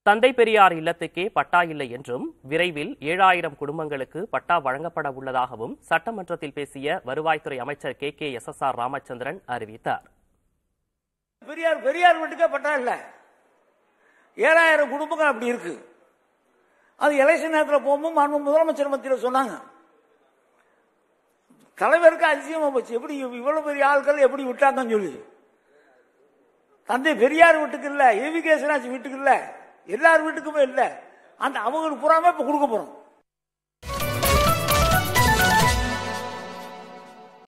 தந்தை பெரியார் இல்லத்துக்கே பட்டா இல்லை என்றும் விரைவில் ஏழாயிரம் குடும்பங்களுக்கு பட்டா வழங்கப்பட உள்ளதாகவும் சட்டமன்றத்தில் பேசிய வருவாய்த்துறை அமைச்சர் K K S S R Ramachandran அறிவித்தார் பெரியார் பெரியார் வீட்டுக்கே பட்டா இல்ல ஏழாயிரம் குடும்பங்கள் அப்படி இருக்கு அது எலெக்ஷன் நேரத்தில் போகும்போது மாண்பு முதலமைச்சர் மத்தியில் சொன்னாங்க தலைவருக்கு அதிசயமா போச்சு எப்படி இவ்வளவு பெரிய ஆட்கள் எப்படி விட்டாங்கன்னு சொல்லி தந்தை பெரியார் வீட்டுக்கு இல்ல ஏவி கேசனாச்சு வீட்டுக்கு இல்ல எல்லார் வீட்டுக்குமே இல்ல அந்த அவங்களுக்கு புறாமே இப்ப கொடுக்க போறோம்